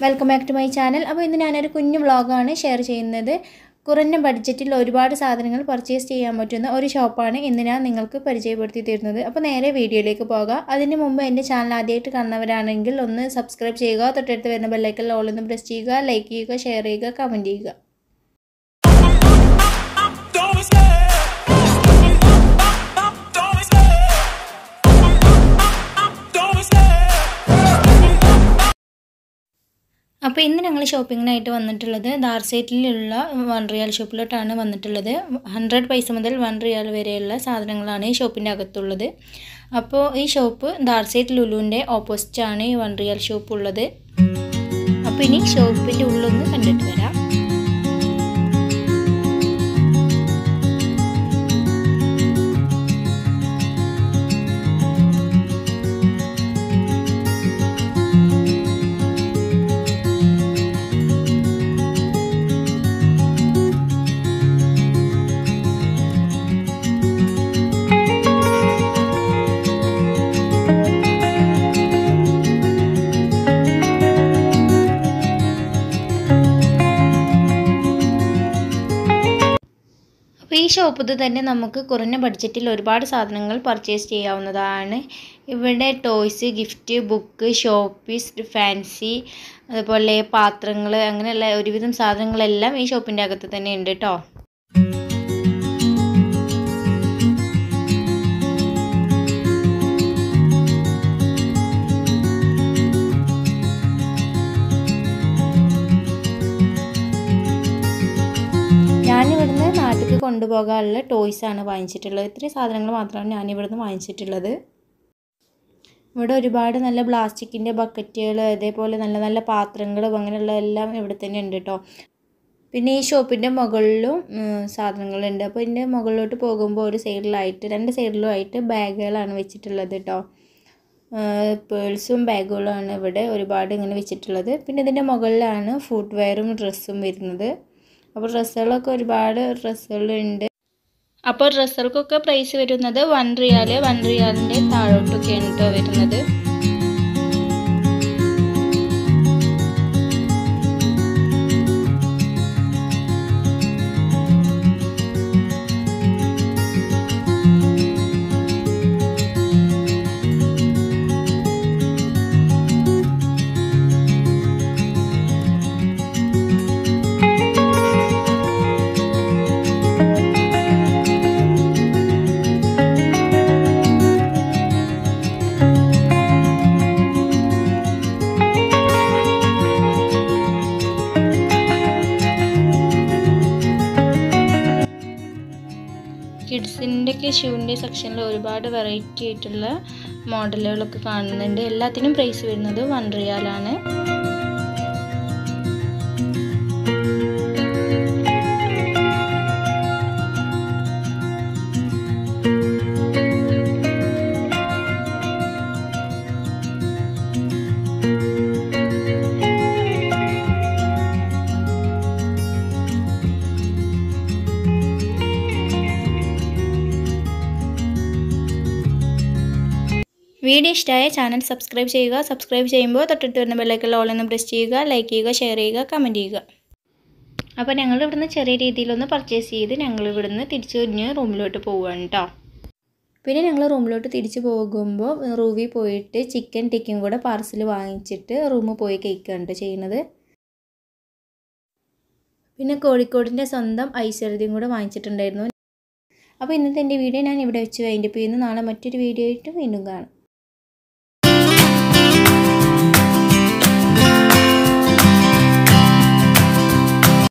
Welcome back to my channel അപ്പോൾ ഇന്ന് ഞാനൊരു കുഞ്ഞു വ്ളോഗാണ് ഷെയർ ചെയ്യുന്നത് കുറഞ്ഞ ബഡ്ജറ്റിൽ ഒരുപാട് സാധനങ്ങൾ പർച്ചേസ് ചെയ്യാൻ പറ്റുന്ന ഒരു ഷോപ്പാണ് ഇന്ന് ഞാൻ നിങ്ങൾക്ക് പരിചയപ്പെടുത്തി തരുന്നത് അപ്പോൾ നേരെ വീഡിയോയിലേക്ക് പോകാം അതിന് മുമ്പ് എൻ്റെ ചാനൽ ആദ്യമായിട്ട് കാണുന്നവരാണെങ്കിൽ ഒന്ന് സബ്സ്ക്രൈബ് ചെയ്യുക തൊട്ടടുത്ത് വരുന്ന ബെല്ലൈക്കൽ ഓൾ ഒന്ന് പ്രസ് ചെയ്യുക ലൈക്ക് ചെയ്യുക ഷെയർ ചെയ്യുക കമൻറ്റ് ചെയ്യുക Don't be scared. Don't be scared. Don't be scared. അപ്പോൾ ഇന്ന് ഞങ്ങൾ ഷോപ്പിങ്ങിനായിട്ട് വന്നിട്ടുള്ളത് ദാർസൈറ്റിലുള്ള വൺ റിയാൽ ഷോപ്പിലോട്ടാണ് വന്നിട്ടുള്ളത് ഹൺഡ്രഡ് പൈസ മുതൽ വൺ റിയാൽ വരെയുള്ള സാധനങ്ങളാണ് ഈ ഷോപ്പിൻ്റെ അകത്തുള്ളത് അപ്പോൾ ഈ ഷോപ്പ് ദാർസൈറ്റ് ലുലുവിൻ്റെ ഓപ്പോസിറ്റാണ് ഈ വൺ റിയാൽ ഷോപ്പ് ഉള്ളത് അപ്പോൾ ഇനി ഷോപ്പിൻ്റെ ഉള്ളൊന്ന് കണ്ടിട്ട് വരാം അപ്പോൾ ഈ ഷോപ്പിൽ തന്നെ നമുക്ക് കുറഞ്ഞ ബഡ്ജറ്റിൽ ഒരുപാട് സാധനങ്ങൾ പർച്ചേസ് ചെയ്യാവുന്നതാണ് ഇവിടെ toys gift book showpiece fancy അതുപോലെ പാത്രങ്ങൾ അങ്ങനെയുള്ള ഒരുവിധം സാധനങ്ങളെല്ലാം ഈ ഷോപ്പിൻ്റെ അകത്ത് തന്നെ ഉണ്ട് കേട്ടോ ഞാനിവിടുന്ന് നാട്ടിലേക്ക് കൊണ്ടുപോകാനുള്ള ടോയ്സ് ആണ് വാങ്ങിച്ചിട്ടുള്ളത് ഇത്രയും സാധനങ്ങൾ മാത്രമാണ് ഞാനിവിടുന്ന് വാങ്ങിച്ചിട്ടുള്ളത് ഇവിടെ ഒരുപാട് നല്ല പ്ലാസ്റ്റിക്കിൻ്റെ ബക്കറ്റുകൾ അതേപോലെ നല്ല നല്ല പാത്രങ്ങളും അങ്ങനെയുള്ള എല്ലാം ഇവിടെ തന്നെ ഉണ്ട് കേട്ടോ പിന്നെ ഈ ഷോപ്പിൻ്റെ മുകളിലും സാധനങ്ങളുണ്ട് അപ്പോൾ ഇതിൻ്റെ മുകളിലോട്ട് പോകുമ്പോൾ ഒരു സൈഡിലായിട്ട് രണ്ട് സൈഡിലും ആയിട്ട് ബാഗുകളാണ് വെച്ചിട്ടുള്ളത് കേട്ടോ പേഴ്സും ബാഗുകളുമാണ് ഇവിടെ ഒരുപാട് ഇങ്ങനെ വെച്ചിട്ടുള്ളത് പിന്നെ ഇതിൻ്റെ മുകളിലാണ് ഫുഡ് വെയറും ഡ്രസ്സും വരുന്നത് അപ്പോൾ ഡ്രസ്സുകളൊക്കെ ഒരുപാട് ഡ്രസ്സുകളുണ്ട് അപ്പോൾ ഡ്രസ്സുകൾക്കൊക്കെ പ്രൈസ് വരുന്നത് വൺ റിയാൽ വൺ റിയാലിൻ്റെ താഴോട്ടൊക്കെയാണ് കേട്ടോ വരുന്നത് കിഡ്സിൻ്റെയൊക്കെ ഷൂവിൻ്റെ സെക്ഷനിൽ ഒരുപാട് വെറൈറ്റി ആയിട്ടുള്ള മോഡലുകളൊക്കെ കാണുന്നുണ്ട് എല്ലാത്തിനും പ്രൈസ് വരുന്നത് വൺ റിയാലാണ് വീഡിയോ ഇഷ്ടമായ ചാനൽ സബ്സ്ക്രൈബ് ചെയ്യുക സബ്സ്ക്രൈബ് ചെയ്യുമ്പോൾ തൊട്ടിട്ട് വരുന്ന ബെല്ലൈക്കൽ ഓൾ എന്ന് പ്രസ് ചെയ്യുക ലൈക്ക് ചെയ്യുക ഷെയർ ചെയ്യുക കമൻറ്റ് ചെയ്യുക അപ്പോൾ ഞങ്ങൾ ഇവിടുന്ന് ചെറിയ രീതിയിലൊന്ന് പർച്ചേസ് ചെയ്ത് ഞങ്ങൾ ഇവിടുന്ന് തിരിച്ചു കഴിഞ്ഞ് റൂമിലോട്ട് പോവുകയാണ് കേട്ടോ പിന്നെ ഞങ്ങൾ റൂമിലോട്ട് തിരിച്ചു പോകുമ്പോൾ റൂവിൽ പോയിട്ട് ചിക്കൻ ടിക്കും കൂടെ പാർസൽ വാങ്ങിച്ചിട്ട് റൂമിൽ പോയി കഴിക്കുകയാണ് ചെയ്യുന്നത് പിന്നെ കോഴിക്കോടിൻ്റെ സ്വന്തം ഐശ്വര്യതയും കൂടെ വാങ്ങിച്ചിട്ടുണ്ടായിരുന്നു അപ്പോൾ ഇന്നത്തെ എൻ്റെ വീഡിയോ ഞാൻ ഇവിടെ വെച്ച് വൈൻഡപ്പ് ചെയ്യുന്നു നാളെ മറ്റൊരു വീഡിയോ ആയിട്ട് വീണ്ടും കാണാം